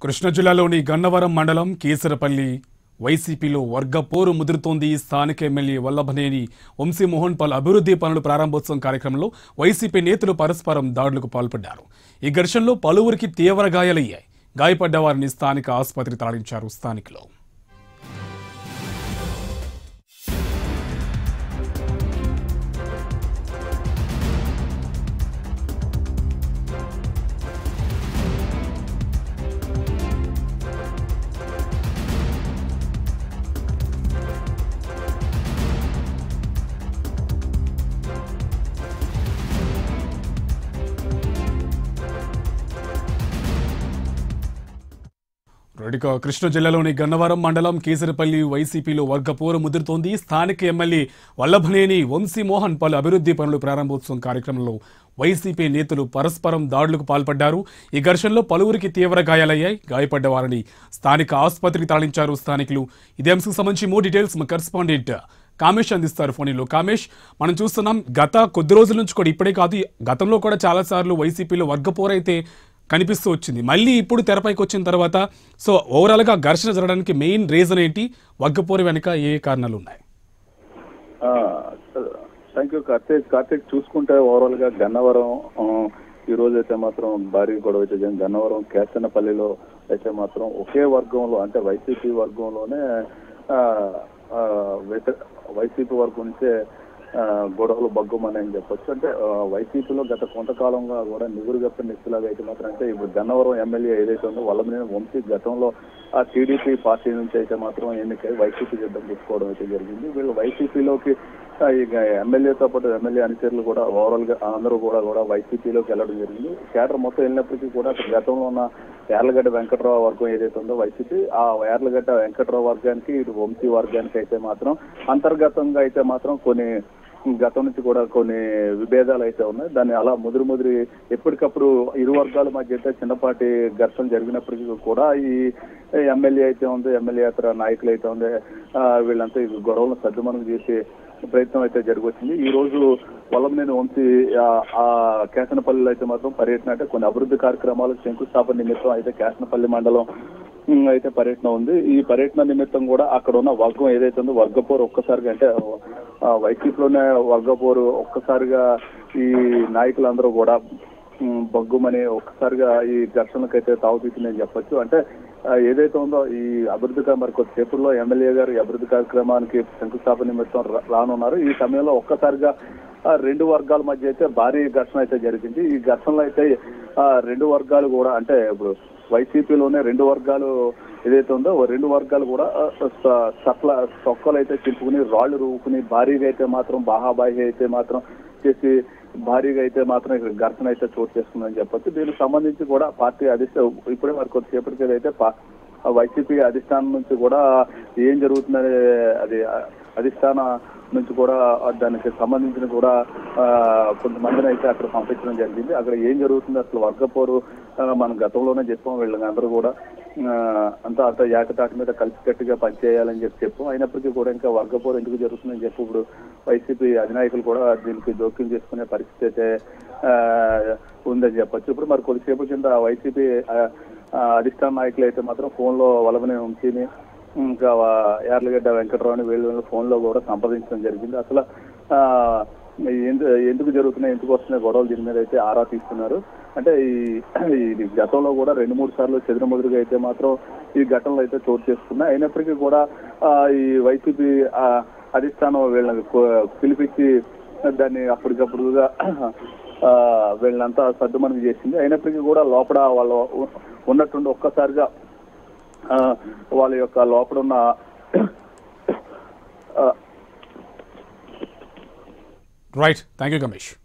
కృష్ణా జిల్లాలోని గన్నవరం మండలం కేసరపల్లి వైసీపీలో వర్గ పోరు ముదురుతోంది స్థానిక ఎమ్మెల్యే వల్లభనేని వంశీమోహన్ పలు అభివృద్ధి పనుల ప్రారంభోత్సవం కార్యక్రమంలో వైసీపీ నేతలు పరస్పరం దాడులకు పాల్పడ్డారు ఈ ఘర్షణలో పలువురికి తీవ్ర గాయాలయ్యాయి గాయపడ్డ వారిని స్థానిక ఆసుపత్రికి తరలించారు స్థానికులు ఇక కృష్ణా జిల్లాలోని గన్నవరం మండలం కేసరపల్లి వైసీపీలో వర్గపోరు ముదురుతోంది స్థానిక ఎమ్మెల్యే వల్లభనేని వంశీమోహన్ పలు అభివృద్ధి పనులు ప్రారంభోత్సవం కార్యక్రమంలో వైసీపీ నేతలు పరస్పరం దాడులకు పాల్పడ్డారు ఈ ఘర్షణలో పలువురికి తీవ్ర గాయాలయ్యాయి గాయపడ్డ వారిని స్థానిక ఆసుపత్రికి తరలించారు స్థానికులు ఇదే అంశం సంబంధించి మోర్ డీటెయిల్స్ మా కరెస్పాండెంట్ కామేష్ అందిస్తారు ఫోన్లో కామేష్ మనం చూస్తున్నాం గత కొద్ది రోజుల నుంచి కూడా ఇప్పుడే కాదు గతంలో కూడా చాలాసార్లు వైసీపీలో వర్గపోరైతే కనిపిస్తూ వచ్చింది మళ్ళీ ఇప్పుడు తెరపైకి వచ్చిన తర్వాత సో ఓవరాల్గా ఘర్షణ జరగడానికి మెయిన్ రీజన్ ఏంటి వగ్గపోరు వెనుక ఏ కారణాలు ఉన్నాయి థ్యాంక్ యూ కార్తీక్ కార్తీక్ చూసుకుంటే ఓవరాల్ గా గన్నవరం ఆ, ఈ రోజు అయితే మాత్రం భారీ గొడవ అయితే జరిగింది గన్నవరం కేసనపల్లిలో అయితే మాత్రం ఒకే వర్గంలో అంటే వైసీపీ వర్గంలోనే ఆ, ఆ, వ్యతి- వైసీపీ వర్గం నుంచే ఆ, గొడవలు బగ్గుమని అని చెప్పొచ్చు అంటే ఆ, వైసీపీలో గత కొంతకాలంగా కూడా నిగురు గప్ప నిస్తులాగా అయితే మాత్రం అంటే ఇప్పుడు గన్నవరం ఎమ్మెల్యే ఏదైతే ఉందో వల్లభనేని వంశీ గతంలో ఆ టీడీపీ పార్టీ నుంచి అయితే మాత్రం ఎన్నికై వైసీపీ యుద్ధం తీసుకోవడం అయితే జరిగింది వీళ్ళు వైసీపీలోకి ఆ, ఇక ఎమ్మెల్యేతో పాటు ఎమ్మెల్యే అనుచరులు కూడా ఓవరాల్ గా అందరూ కూడా కూడా వైసీపీలోకి వెళ్ళడం జరిగింది కేడర్ మొత్తం వెళ్ళినప్పటికీ కూడా అక్కడ గతంలో ఉన్న యార్లగడ్డ వెంకట్రావు వర్గం ఏదైతే ఉందో వైసీపీ ఆ యార్లగడ్డ వెంకట్రావు వర్గానికి ఇటు వంశీ వర్గానికి అయితే మాత్రం అంతర్గతంగా అయితే మాత్రం కొన్ని గతం నుంచి కూడా కొన్ని విభేదాలు అయితే ఉన్నాయి దాన్ని అలా ముదిరి ముదిరి ఎప్పటికప్పుడు ఇరు వర్గాల మధ్య అయితే చిన్నపాటి ఘర్షణ జరిగినప్పటికీ కూడా ఈ ఎమ్మెల్యే అయితే ఉంది ఎమ్మెల్యే ఇతర నాయకులు అయితే ఉంది ఆ, వీళ్ళంతా ఈ గొడవలను సద్దుమనం చేసి ప్రయత్నం అయితే జరిగొచ్చింది ఈ రోజు వలంనేని వంశీ ఆ, ఆ కేసనపల్లిలో అయితే మాత్రం పర్యటన అంటే కొన్ని అభివృద్ధి కార్యక్రమాలు శంకుస్థాపన నిమిత్తం అయితే కేసనపల్లి మండలం ఉమ్, అయితే పర్యటన ఉంది ఈ పర్యటన నిమిత్తం కూడా అక్కడ ఉన్న వర్గం ఏదైతే ఉందో వర్గపోరు ఒక్కసారిగా అంటే ఆ, వైసీపీలోనే వర్గపోరు ఒక్కసారిగా ఈ నాయకులందరూ కూడా ఉమ్, బగ్గుమని ఒక్కసారిగా ఈ ఘర్షణకైతే తావుతీసిందని చెప్పొచ్చు అంటే ఆ, ఏదైతే ఉందో ఈ అభివృద్ధి కా- మరి కొద్దిసేపుల్లో ఎమ్మెల్యే గారు ఈ అభివృద్ధి కార్యక్రమానికి శంకుస్థాపన నిమిత్తం రా- రానున్నారు ఈ సమయంలో ఒక్కసారిగా ఆ, రెండు వర్గాల మధ్య అయితే భారీ ఘర్షణ అయితే జరిగింది ఈ ఘర్షణలో అయితే ఆ, రెండు వర్గాలు కూడా అంటే ఇప్పుడు వైసీపీలోనే రెండు వర్గాలు ఏదైతే ఉందో ఓ రెండు వర్గాలు కూడా ఆ, స- సట్ల సొక్కలు అయితే చింపుకుని రాళ్లు రూపుకుని భారీగా అయితే మాత్రం బాహాబాహి అయితే మాత్రం చేసి భారీగా అయితే మాత్రం ఇక్కడ ఘర్షణ అయితే చోటు చేసుకుందని చెప్పొచ్చు దీనికి సంబంధించి కూడా పార్టీ అధిష్ట ఇప్పుడే మరి కొద్దిసేపటికి అయితే పా- ఆ వైసీపీ అధిష్టానం నుంచి కూడా ఏం జరుగుతుందనే అది ఆ, అధిష్టాన నుంచి కూడా ఆ దానికి సంబంధించిన కూడా ఆ, కొంతమందిని అయితే అక్కడ పంపించడం జరిగింది అక్కడ ఏం జరుగుతుంది అసలు వర్గపోరు ఆ, మనం గతంలోనే చెప్పాం వీళ్ళని అందరూ కూడా ఆ, అంతా అంతా ఏకతాటి మీద కలిసికట్టుగా పనిచేయాలని చెప్పి చెప్పాం అయినప్పటికీ కూడా ఇంకా వర్గపోరు ఎందుకు జరుగుతుందని చెప్పి ఇప్పుడు వైసీపీ అధినాయకులు కూడా దీనికి జోక్యం చేసుకునే పరిస్థితి అయితే ఆ, ఉందని చెప్పొచ్చు ఇప్పుడు మరి కొద్దిసేపు కింద వైసీపీ ఆ, ఆ, అధిష్టాన నాయకులు అయితే మాత్రం ఫోన్ లో వలవనే ఉంచిని ఇంకా వా- యార్లగడ్డ వెంకటరావుని వీళ్ళు ఫోన్ లో కూడా సంప్రదించడం జరిగింది అసలు ఆ, ఎందు- ఎందుకు జరుగుతున్నాయి ఎందుకు వస్తున్నాయి గొడవలు దీని మీద అయితే ఆరా తీస్తున్నారు అంటే ఈ ఇది గతంలో కూడా రెండు మూడు సార్లు చెదురుమదురుగా అయితే మాత్రం ఈ ఘటనలు అయితే చోటు చేసుకున్నాయి అయినప్పటికీ కూడా ఆ, ఈ వైసీపీ ఆ, అధిష్టానం వీళ్ళని కో- పిలిపించి దాన్ని అప్పటికప్పుడుగా ఆ, వీళ్ళంతా సర్దుమణి చేసింది అయినప్పటికీ కూడా లోపల వాళ్ళు ఉ- ఉన్నట్టుండి ఒక్కసారిగా ఆ, వాళ్ళ యొక్క లోపల ఉన్న ఆ, రైట్ థ్యాంక్ యూ కమేష్